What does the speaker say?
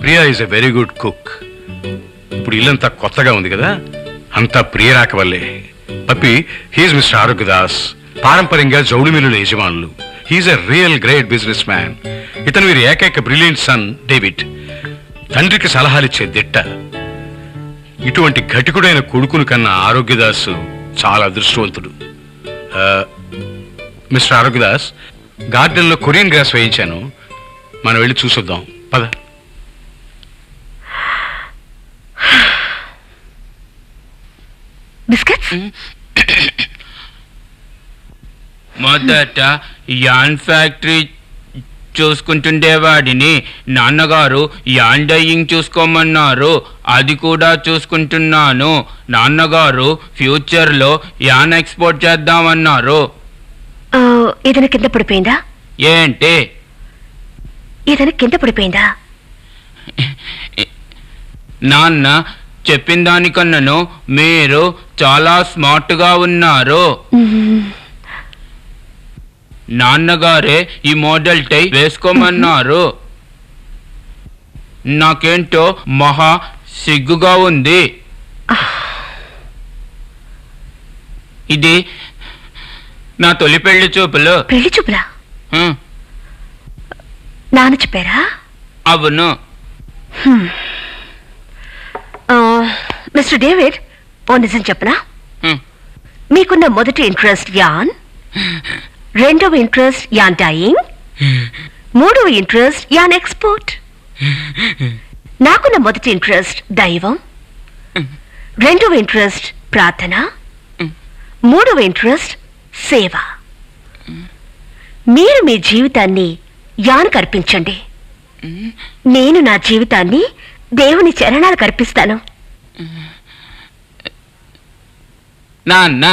Priya is a very good cook ఇప్పుడు ఇల్లంతా కొత్తగా ఉంది కదా అంతా ప్రియ రాక వల్లే పప్పి హీజ్ మిస్టర్ ఆరోగ్యదాస్ పారంపర్యంగా జౌళి మిల్లుల యజమానులు he's a real great business man ఇతను వీరి ఏకైక బ్రిలియంట్ సన్ డేవిడ్ తండ్రికి సలహాలిచ్చే దిట్ట ఇటువంటి ఘటికుడైన కొడుకును కన్నా ఆరోగ్యదాస్ చాలా అదృష్టవంతుడు ఆ, మిస్టర్ ఆరోగ్యదాస్ గార్డెన్లో కొరియన్ గ్రాస్ వేయించాను మనం వెళ్ళి చూసొద్దాం పద బిస్కెట్స్ మొదట యాన్ ఫ్యాక్టరీ చూసుకుంటుండేవాడిని నాన్నగారు యాన్ డైయింగ్ చూసుకోమన్నారు అది కూడా చూసుకుంటున్నాను నాన్నగారు ఫ్యూచర్లో యాన్ ఎక్స్పోర్ట్ చేద్దామన్నారు ఏదైనా కింద పడిపోయిందా ఏంటి ఏదైనా కింద పడిపోయిందా నాన్న చెప్పిన దానికన్నాను మీరు చాలా స్మార్ట్గా ఉన్నారు మ్మ్. నాన్నగారే ఈ మోడల్ టై వేసుకోమన్నారు నాకేంటో మహా సిగ్గుగా ఉంది ఇది నా తొలి పెళ్లి చూపులు పెళ్లి చూపులా హ్మ్, నాన్న చెప్పారా అవును ఆ, మిస్టర్ డేవిడ్ ఓ నిజం చెప్పనా హ్మ్, మీకున్న మొదటి ఇంట్రెస్ట్ యాన్ రెండవ ఇంట్రెస్ట్ యాన్ డైయింగ్ మూడవ ఇంట్రెస్ట్ యాన్ ఎక్స్పోర్ట్ నాకున్న మొదటి ఇంట్రెస్ట్ దైవం రెండవ ఇంట్రెస్ట్ ప్రార్థన మూడవ ఇంట్రెస్ట్ సేవ మీరు మీ జీవితాన్ని యాన్ కర్పించండి నేను నా జీవితాన్ని దేవుని చరణాలకు అర్పిస్తాను నాన్న